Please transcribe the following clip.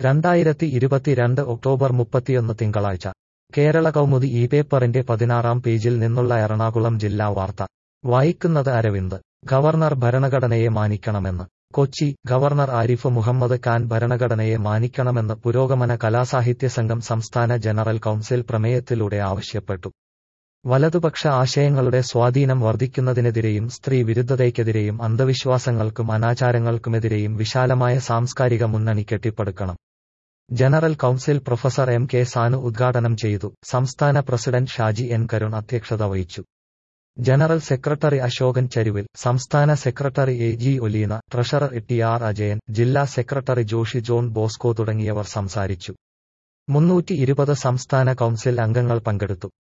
രണ്ടായിരത്തി ഇരുപത്തിരണ്ട് ഒക്ടോബർ മുപ്പത്തിയൊന്ന് തിങ്കളാഴ്ച കേരള കൗമുദി ഈ പേപ്പറിന്റെ പതിനാറാം പേജിൽ നിന്നുള്ള എറണാകുളം ജില്ലാ വാർത്ത വായിക്കുന്നത് അരവിന്ദ് ഗവർണർ ഭരണഘടനയെ മാനിക്കണമെന്ന് കൊച്ചി ഗവർണർ ആരിഫ് മുഹമ്മദ് ഖാൻ ഭരണഘടനയെ മാനിക്കണമെന്ന് പുരോഗമന കലാസാഹിത്യ സംഘം സംസ്ഥാന ജനറൽ കൗൺസിൽ പ്രമേയത്തിലൂടെ ആവശ്യപ്പെട്ടു വലതുപക്ഷ ആശയങ്ങളുടെ സ്വാധീനം വർദ്ധിക്കുന്നതിനെതിരെയും സ്ത്രീ വിരുദ്ധതയ്ക്കെതിരെയും അന്ധവിശ്വാസങ്ങൾക്കും അനാചാരങ്ങൾക്കുമെതിരെയും വിശാലമായ സാംസ്കാരിക മുന്നണി കെട്ടിപ്പടുക്കണം general council professor M K Sanu ഉദ്ഘാടനം ചെയ്തു സംസ്ഥാന പ്രസിഡന്റ് ഷാജി എൻ കരുൺ അധ്യക്ഷത വഹിച്ചു ജനറൽ സെക്രട്ടറി അശോകൻ ചരുവിൽ സംസ്ഥാന secretary A G Oleena treasurer T R Ajayan ജില്ലാ സെക്രട്ടറി ജോഷി ജോൺ ബോസ്കോ തുടങ്ങിയവർ സംസാരിച്ചു മുന്നൂറ്റി ഇരുപത് സംസ്ഥാന കൗൺസിൽ അംഗങ്ങൾ പങ്കെടുത്തു